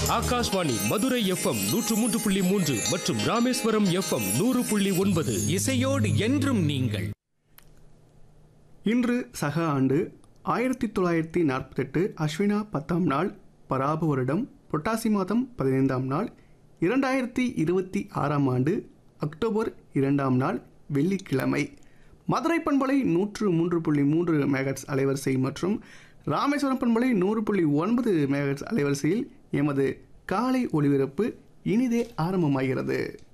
Akashvani Madurai FM நூற்று மூன்று புள்ளி மூன்று மற்றும் ராமேஸ்வரம் எஃப்எம் நூறு புள்ளி ஒன்பது இசையோடு என்றும் நீங்கள் இன்று சக ஆண்டு ஆயிரத்தி தொள்ளாயிரத்தி நாற்பத்தெட்டு அஸ்வினா பத்தாம் நாள் பராப வருடம் புரட்டாசி மாதம் பதினைந்தாம் நாள் இரண்டாயிரத்தி இருபத்தி ஆறாம் ஆண்டு அக்டோபர் இரண்டாம் நாள் வெள்ளிக்கிழமை மதுரை பண்பலை நூற்று மூன்று புள்ளி மூன்று மெகட்ஸ் அலைவரிசை மற்றும் ராமேஸ்வரம் பண்பலை நூறு புள்ளி ஒன்பது மெகட்ஸ் அலைவரிசையில் எமது காலை ஒளிபரப்பு இனிதே ஆரம்பமாகிறது